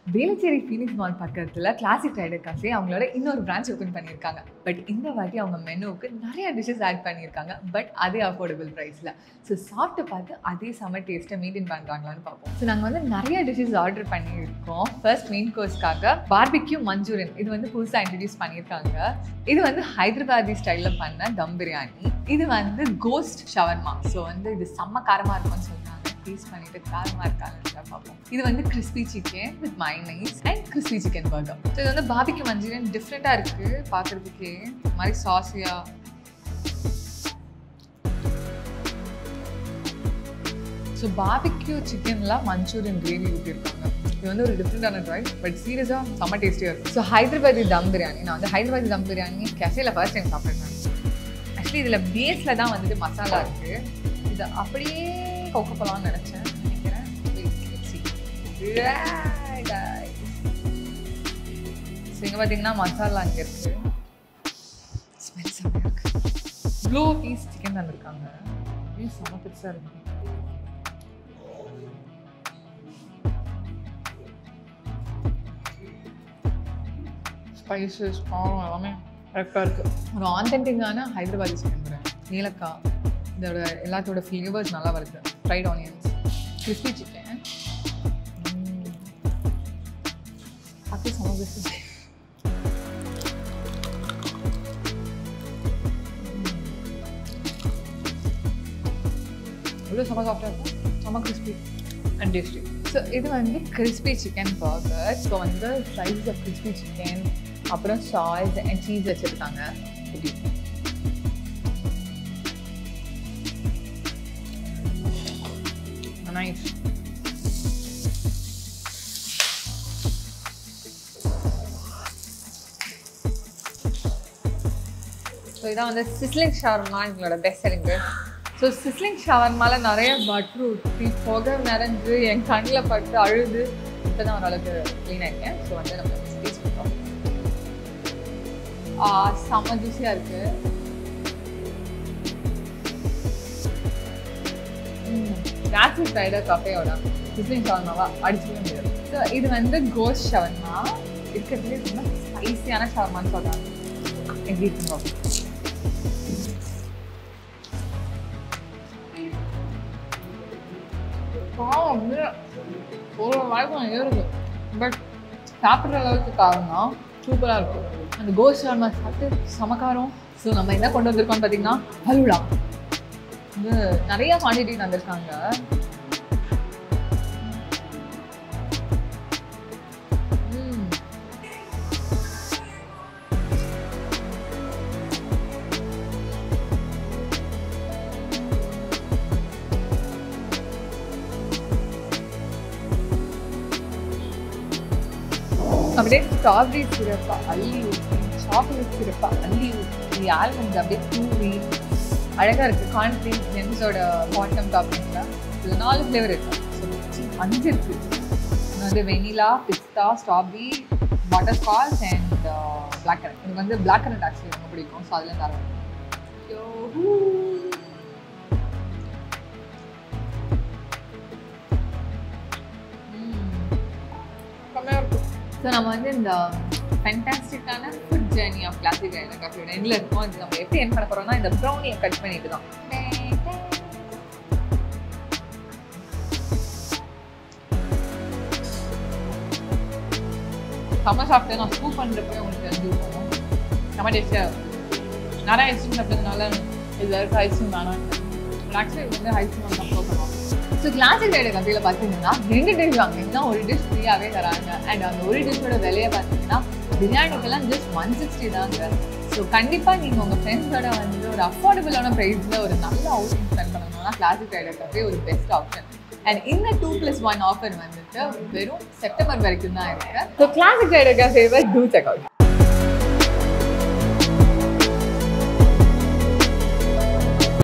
Velachery Phoenix mall பக்கத்தில் classic rider cafe அவங்களோட இன்னொரு பிரான்ச் ஓப்பன் பண்ணியிருக்காங்க பட் இந்த வாட்டி அவங்க மெனுவுக்கு நிறைய டிஷ்ஷஸ் ஆட் பண்ணியிருக்காங்க பட் அதே அஃபோர்டபுள் ப்ரைஸில் ஸோ சாப்பிட்டு பார்த்து அதே செம்ம டேஸ்ட்டை மெயின்டைன் பண்ணுறாங்களான்னு பார்ப்போம் ஸோ நாங்கள் வந்து நிறைய டிஷ்ஷஸ் ஆர்டர் பண்ணியிருக்கோம் ஃபர்ஸ்ட் மெயின் கோர்ஸ்க்காக பார்பிக்யூ மஞ்சூரியன் இது வந்து புதுசாக இன்ட்ரடியூஸ் பண்ணியிருக்காங்க இது வந்து ஹைதராபாதி ஸ்டைலில் பண்ண தம் பிரியாணி இது வந்து கோஸ்ட் ஷவர்மா ஸோ வந்து இது செம்ம காரமாக இருக்கும்னு சொல்றாங்க டேஸ்ட் பண்ணிட்டு காரமாக இருக்கான்னு பார்ப்போம் இது வந்து crispy chicken with mayonnaise and crispy chicken burger so இது வந்து பாபிக்கு மஞ்சூரியன் டிஃப்ரெண்ட்டாக இருக்குது பார்க்குறதுக்கே இந்த மாதிரி சாஸியாக ஸோ பாபிக்யூ சிக்கனில் மஞ்சூரியன் கிரேவி ஊற்றிருக்காங்க இது வந்து ஒரு டிஃப்ரெண்டான ட்ரை பட் சீரியஸாக செம்ம டேஸ்டியாக இருக்கும் ஸோ ஹைதராபாதி தம் பிரியாணி நான் வந்து ஹைதராபாதி தம் பிரியாணி கெஃபேல ஃபர்ஸ்ட் டைம் சாப்பிட்றேன் ஆக்சுவலி இதில் பேஸில் தான் வந்துட்டு மசாலா இருக்குது இதை அப்படியே கொக்க போகலான்னு நினச்சேன் நினைக்கிறேன் ஸோ இங்கே பார்த்தீங்கன்னா மசாலா அங்கே இருக்குது ஸ்மெல் செம்மையாக இருக்குது இவ்வளோ பீஸ் சிக்கன் தந்திருக்காங்க இது செம்ம பெருசாக இருக்கு ஸ்பைசஸ் காரம் எல்லாமே கரெக்டாக இருக்குது ஒரு ஆத்தென்டிக்கான ஹைதராபாதி சிக்கன் பிரியாணி ஏலக்காய் இதோட எல்லாத்தோட ஃப்ளேவர்ஸ் நல்லா வருது ஃப்ரைட் ஆனியன்ஸ் கிறிஸ்பி சிக்கன் அது சம எவ்வளோ செம்ம சாஃப்டாக இருக்கும் செம்ம கிறிஸ்பி அண்ட் டேஸ்டி ஸோ இது வந்து கிறிஸ்பி சிக்கன் பர்கர் ஸோ வந்து ஸ்லைஸ் ஆஃப் கிறிஸ்பி சிக்கன் அப்புறம் சாஸ் அண்ட் சீஸ் வச்சுருக்காங்க இப்படி நைஸ் ஸோ இதான் வந்து சிஸ்லிங் ஷவர்மா எங்களோட பெஸ்ட் செல்லிங்கு ஸோ சிஸ்லிங் ஷவர்மால நிறைய பட்ரு ஊற்றி புகை நிறைஞ்சு என் கண்ணில் பட்டு அழுது இப்போ தான் ஓரளவுக்கு க்ளீன் ஆகிட்டேன் ஸோ வந்து நம்ம டேஸ்ட் பண்ணுறோம் செம்ம ஜூஸியாக இருக்குது கிளாசிக் ரைடர் கஃபேயோட சிஸ்லிங் ஷவர்மாவா அடிச்சுக்க முடியாது ஸோ இது வந்து கோஸ்ட் ஷவர்மா இருக்கிறதுலே ரொம்ப ஸ்பைசியான ஷவர்மான்னு சொல்கிறாங்க எப்படி இருக்குங்க காரம் அப்படியே ஒரு வாய்ப்பு ஏறுது பட் சாப்பிட்ற அளவுக்கு காரம் தான் சூப்பராக இருக்கும் அந்த கோஸ்ட் ஷவர்மா சாப்பிட்டு சமக்காரம் ஸோ நம்ம என்ன கொண்டு வந்திருக்கோம்னு பார்த்தீங்கன்னா ஹலுடா வந்து நிறைய குவான்டிட்டி தந்திருக்காங்க ம். அப்படியே ஸ்ட்ராபெரி சிரப்பா அள்ளி ஊற்றி சாக்லேட் சிரப்பா அள்ளி ஊற்றி ஆல்மண்ட் அப்படியே தூவி அழகாக இருக்குது கான்ஃபிளிக் ஜென்ஸோட பாட்டம் டாப்பிங்கில் இது நாலு ஃப்ளேவர் இருக்கு ஸோ அஞ்சு இருக்குது இது வந்து வெனிலா பிஸ்தா strawberry butterscotch and black currant எனக்கு வந்து பிளாக் கரண்ட் ஆக்சுவலி ரொம்ப பிடிக்கும் ஸோ அதில் தரோம் செம்மையாக இருக்கும் ஸோ நம்ம வந்து இந்த ஃபென்டாஸ்டிக்கான food journey of classic rider காஃபியோட எண்டில் இருக்கும் அது நம்ம எப்படி என் பண்ண போகிறோம்னா இந்த ப்ரௌனியை கட் பண்ணிட்டு தான் செம்ம சாப்பிட்டு நான் ஸ்கூப் பண்ணுறப்போ உங்களுக்கு தெரிஞ்சுருக்கோம் செம்ம டேஸ்டியாக இருக்கும் நிறைய ஐஸ்கிரீம் சாப்பிட்டதுனால இதில் இருக்க ஐஸ்கிரீம் வேணாம் ஆக்சுவலி வந்து ஐஸ்கிரீம் வந்து அப்லோட் பண்ணுவோம் ஸோ கிளாசிக் ரைடர் கதையில் பார்த்தீங்கன்னா ரெண்டு டிஷ் வாங்கினீங்கன்னா ஒரு டிஷ் ஃப்ரீயாகவே தராங்க அண்ட் அந்த ஒரு டிஷ்ஷோட விலையை பார்த்தீங்கன்னா பிரியாணிக்கெல்லாம் ஜஸ்ட் ஒன் சிக்ஸ்டி தாங்க ஸோ கண்டிப்பாக நீங்கள் உங்கள் ஃப்ரெண்ட்ஸோட வந்து ஒரு அஃபோர்டபுளான ப்ரைஸில் ஒரு நல்ல அவுட்டிங் ஸ்பெண்ட் பண்ணணும்னா கிளாசிக் ரைடர் கஃபே ஒரு பெஸ்ட் ஆப்ஷன் அண்ட் இந்த டூ ப்ளஸ் ஒன் ஆஃபர் வந்துட்டு வெறும் செப்டம்பர் வரைக்கும் தான் இருக்கு ஸோ கிளாசிக் ரைடர் கஃபேவை டூ செக் அவுட்